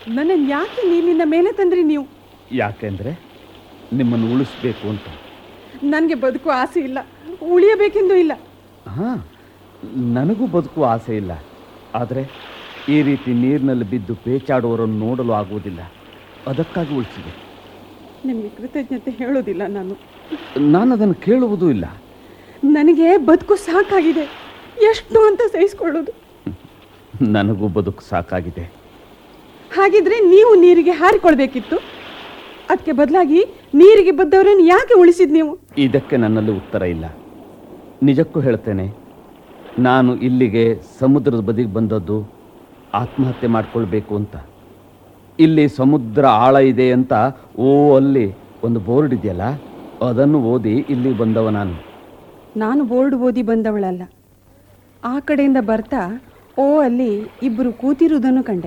ನನ್ನನ್ನು ಯಾಕೆ ನೀರಿನಿಂದ ಮೇಲೆ ತಂದ್ರಿ ನೀವು ಯಾಕೆಂದರೆ ನಿಮ್ಮನ್ನು ಉಳಿಸ್ಬೇಕು ಅಂತ ನನಗೆ ಬದುಕು ಆಸೆ ಇಲ್ಲ ಉಳಿಯಬೇಕೆಂದೂ ಇಲ್ಲ ಹಾಂ ನನಗೂ ಬದುಕುವ ಆಸೆ ಇಲ್ಲ ಆದರೆ ಈ ರೀತಿ ನೀರಿನಲ್ಲಿ ಬಿದ್ದು ಪೇಚಾಡುವವರನ್ನು ನೋಡಲು ಆಗುವುದಿಲ್ಲ ಅದಕ್ಕಾಗಿ ಉಳಿಸಿದೆ ನಿಮಗೆ ಕೃತಜ್ಞತೆ ಹೇಳೋದಿಲ್ಲ ನಾನು ನಾನು ಅದನ್ನು ಕೇಳುವುದೂ ಇಲ್ಲ ನನಗೆ ಬದುಕು ಸಾಕಾಗಿದೆ ಎಷ್ಟು ಅಂತ ಸಹಿಸ್ಕೊಳ್ಳೋದು ನನಗೂ ಬದುಕು ಸಾಕಾಗಿದೆ ಹಾಗಿದ್ರೆ ನೀವು ನೀರಿಗೆ ಹಾರಿಕೊಳ್ಬೇಕಿತ್ತು ಅದಕ್ಕೆ ಬದಲಾಗಿ ನೀರಿಗೆ ಬದ್ದವರನ್ನು ಯಾಕೆ ಉಳಿಸಿದ್ ನೀವು ಇದಕ್ಕೆ ನನ್ನಲ್ಲಿ ಉತ್ತರ ಇಲ್ಲ ನಿಜಕ್ಕೂ ಹೇಳ್ತೇನೆ ನಾನು ಇಲ್ಲಿಗೆ ಸಮುದ್ರದ ಬದಿಗೆ ಬಂದದ್ದು ಆತ್ಮಹತ್ಯೆ ಮಾಡಿಕೊಳ್ಬೇಕು ಅಂತ ಇಲ್ಲಿ ಸಮುದ್ರ ಆಳ ಇದೆ ಅಂತ ಓ ಅಲ್ಲಿ ಒಂದು ಬೋರ್ಡ್ ಇದೆಯಲ್ಲ ಅದನ್ನು ಓದಿ ಇಲ್ಲಿ ಬಂದವ ನಾನು ನಾನು ಬೋರ್ಡ್ ಓದಿ ಬಂದವಳಲ್ಲ ಆ ಕಡೆಯಿಂದ ಬರ್ತಾ ಓ ಅಲ್ಲಿ ಇಬ್ಬರು ಕೂತಿರುವುದನ್ನು ಕಂಡೆ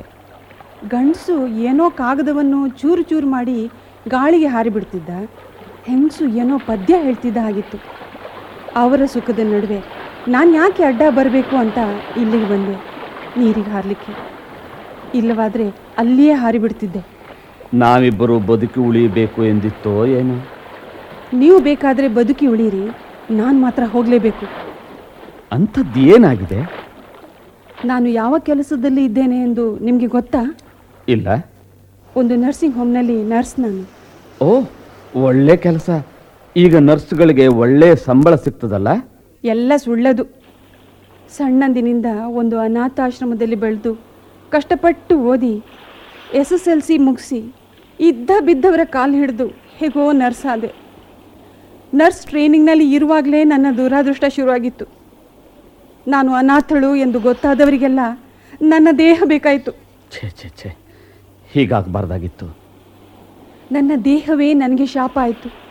ಗಂಡಸು ಏನೋ ಕಾಗದವನ್ನು ಚೂರು ಚೂರು ಮಾಡಿ ಗಾಳಿಗೆ ಹಾರಿಬಿಡ್ತಿದ್ದ ಹೆಂಗಸು ಏನೋ ಪದ್ಯ ಹೇಳ್ತಿದ್ದ ಹಾಗಿತ್ತು ಅವರ ಸುಖದ ನಡುವೆ ನಾನು ಯಾಕೆ ಅಡ್ಡ ಬರಬೇಕು ಅಂತ ಇಲ್ಲಿಗೆ ಬಂದೆ ನೀರಿಗೆ ಹಾರಲಿಕ್ಕೆ ಇಲ್ಲವಾದರೆ ಅಲ್ಲಿಯೇ ಹಾರಿಬಿಡ್ತಿದ್ದೆ ನಾವಿಬ್ಬರು ಬದುಕಿ ಉಳಿಯಬೇಕು ಎಂದಿತ್ತೋ ಏನೋ ನೀವು ಬೇಕಾದರೆ ಬದುಕಿ ಉಳೀರಿ ನಾನು ಮಾತ್ರ ಹೋಗಲೇಬೇಕು ಅಂಥದ್ದು ಏನಾಗಿದೆ ನಾನು ಯಾವ ಕೆಲಸದಲ್ಲಿ ಇದ್ದೇನೆ ಎಂದು ನಿಮಗೆ ಗೊತ್ತಾ ಇಲ್ಲ ಒಂದು ನರ್ಸಿಂಗ್ ಹೋಮ್ನಲ್ಲಿ ನರ್ಸ್ ನಾನು ಓ ಒಳ್ಳೆ ಕೆಲಸ ಈಗ ನರ್ಸ್ಗಳಿಗೆ ಒಳ್ಳೆಯ ಸಂಬಳ ಸಿಗ್ತದಲ್ಲ ಎಲ್ಲ ಸುಳ್ಳದು ಸಣ್ಣಂದಿನಿಂದ ಒಂದು ಅನಾಥಾಶ್ರಮದಲ್ಲಿ ಬೆಳೆದು ಕಷ್ಟಪಟ್ಟು ಓದಿ ಎಸ್ ಎಸ್ ಎಲ್ ಸಿ ಮುಗಿಸಿ ಇದ್ದ ಬಿದ್ದವರ ಕಾಲು ಹಿಡಿದು ಹೇಗೋ ನರ್ಸ್ ಆದೆ ನರ್ಸ್ ಟ್ರೈನಿಂಗ್ನಲ್ಲಿ ಇರುವಾಗಲೇ ನನ್ನ ದುರಾದೃಷ್ಟ ಶುರುವಾಗಿತ್ತು ನಾನು ಅನಾಥಳು ಎಂದು ಗೊತ್ತಾದವರಿಗೆಲ್ಲ ನನ್ನ ದೇಹ ಬೇಕಾಯಿತು ಛೇ ಛೇ ಛೇ ಹೀಗಾಗಬಾರ್ದಾಗಿತ್ತು ನನ್ನ ದೇಹವೇ ನನಗೆ ಶಾಪ ಆಯಿತು